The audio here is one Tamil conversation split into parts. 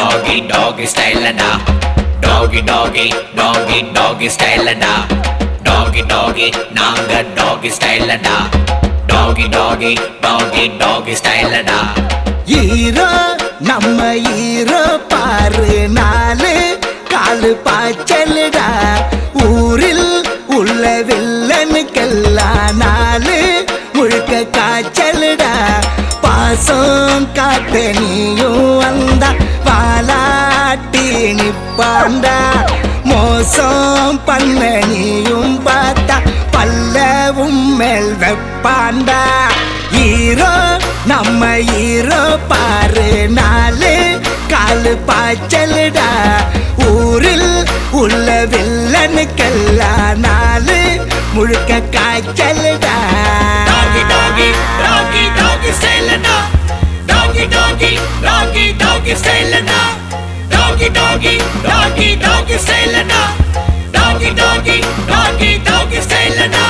டாகி டாகி ஸ்டைலடா டாகி டாகி டாகி டாகி ஸ்டைலடா டாகி டாகி நாங்க டாகி ஸ்டைலடா டாகி டாகி டாகி டாகி ஸ்டைலடா ஈரோ நம்ம ஈரோ பாரு நாலு காலு பாய்ச்சலுடா ஊரில் உள்ள வில்லனுக்கெல்லாம் நாலு முழுக்க காய்ச்சலுடா பாசம் காட்ட நீயும் வந்தா வாலாட்டி நிப்பாண்டா மோசம் பண்ண நீயும் பார்த்தா பல்லவும் மேல் வெப்பாண்டா ஈரோ நம்ம ஈரோ பாரு நாலு காலு பாய்ச்சலுடா ஊரில் உள்ள வில்லனுக்கெல்லாம் நாலு முழுக்க காய்ச்சலுடா டாகி டாகி டாகி டாகி ஸ்டைலடா டாகி டாகி டாகி டாகி ஸ்டைலடா டாகி டாகி டாகி டாகி ஸ்டைலடா டாகி டாகி டாகி டாகி ஸ்டைலடா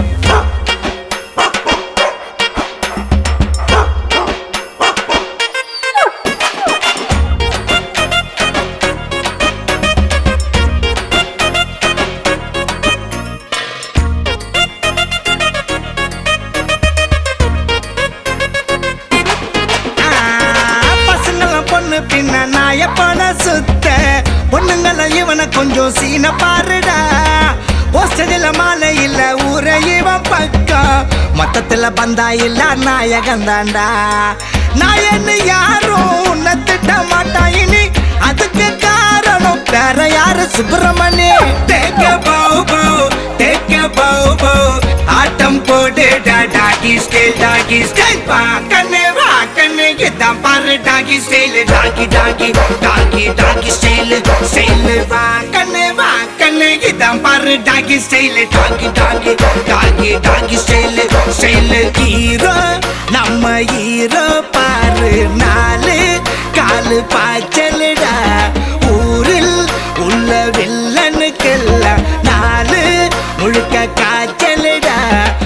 ஆ, பசங்கெல்லாம் பொண்ணு பின்ன நாய பண சுத்த பொண்ணுங்கெல்லாம் இவனை கொஞ்சம் சீன பாருடா போஸ்டரில் மாலை இல்ல ஊர இவன் பக்கம் மொத்தத்துல பந்தா இல்ல நாயகன் தாண்டா நாயன்னு யாரும் உன்னை திட்ட மாட்டான் இனி அதுக்கு காரணம் வேற யாரு சுப்பிரமணி தேக்க பவு பவு தேக்க பவு பவு ஆட்டம் போடுடா டாகி ஸ்டைல் டாகி ஸ்டைல் வா கண்ணு வா கண்ணு இதான் பாரு டாகி style doggy doggy doggy doggy style style வா கண்ணு வா கண்ணு இதான் பாரு டாகி style doggy doggy doggy doggy style style hero நம்ம ஹீரோ பாரு நாலு காலு பாய்ச்சலுடா ஊரில் உள்ள வில்லனுக்கெல்லாம் நாலு முழுக்க காய்ச்சலுடா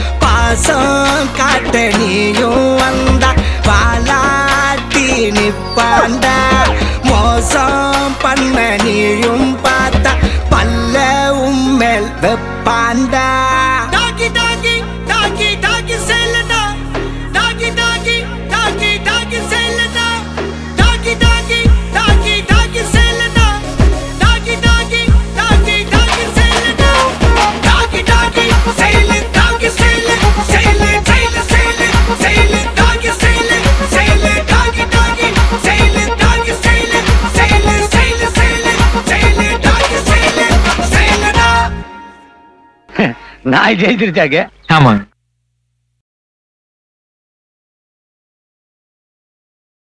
பாசம் காட்ட நீயும் வந்தா வாலாட்டி நிப்பாண்டா மோசம் பண்ண நீயும் பார்த்தா பல்ல உம்மேல் வெப்பாண்டா டாகி டாகி டாகி டாகி ஸ்டைலடா டாகி டாகி டாகி டாகி ஸ்டைலடா டாகி டாகி டாகி டாகி ஸ்டைலடா டாகி டாகி டாகி டாகி ஸ்டைலடா டாகி doggy style doggy style style style style style doggy style style doggy doggy style doggy style style style style style doggy style ஸ்டைலடா நாய் ஜெயிச்சிருச்சாக்க ஆமாங்க